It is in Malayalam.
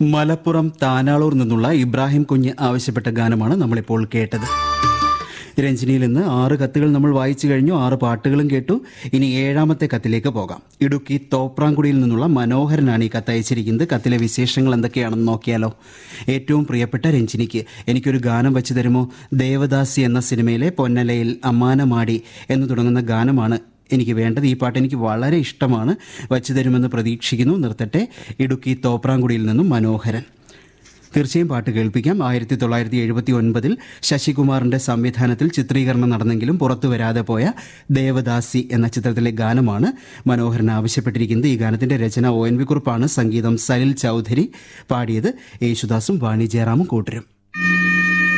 മലപ്പുറം താനാളൂർ നിന്നുള്ള ഇബ്രാഹിം കുഞ്ഞ് ആവശ്യപ്പെട്ട ഗാനമാണ് നമ്മളിപ്പോൾ കേട്ടത് രഞ്ജിനിയിൽ നിന്ന് ആറ് കത്തുകൾ നമ്മൾ വായിച്ചു കഴിഞ്ഞു ആറ് പാട്ടുകളും കേട്ടു ഇനി ഏഴാമത്തെ കത്തിലേക്ക് പോകാം ഇടുക്കി തോപ്രാംകുടിയിൽ നിന്നുള്ള മനോഹരനാണ് ഈ കത്ത് അയച്ചിരിക്കുന്നത് കത്തിലെ വിശേഷങ്ങൾ എന്തൊക്കെയാണെന്ന് നോക്കിയാലോ ഏറ്റവും പ്രിയപ്പെട്ട രഞ്ജിനിക്ക് എനിക്കൊരു ഗാനം വെച്ച് തരുമോ ദേവദാസി എന്ന സിനിമയിലെ പൊന്നലയിൽ അമ്മാനമാടി എന്ന് തുടങ്ങുന്ന ഗാനമാണ് എനിക്ക് വേണ്ടത് ഈ പാട്ട് എനിക്ക് വളരെ ഇഷ്ടമാണ് വച്ചു തരുമെന്ന് പ്രതീക്ഷിക്കുന്നു നിർത്തട്ടെ ഇടുക്കി തോപ്രാംകുടിയിൽ നിന്നും മനോഹരൻ തീർച്ചയായും പാട്ട് കേൾപ്പിക്കാം ആയിരത്തി തൊള്ളായിരത്തി എഴുപത്തി ഒൻപതിൽ ശശികുമാറിന്റെ സംവിധാനത്തിൽ ചിത്രീകരണം നടന്നെങ്കിലും പുറത്തു വരാതെ പോയ ദേവദാസി എന്ന ചിത്രത്തിലെ ഗാനമാണ് മനോഹരൻ ആവശ്യപ്പെട്ടിരിക്കുന്നത് ഈ ഗാനത്തിന്റെ രചന ഒ എൻ വി കുറുപ്പാണ് സംഗീതം സലിൽ ചൗധരി പാടിയത് യേശുദാസും വാണി ജയറാമും കൂട്ടരും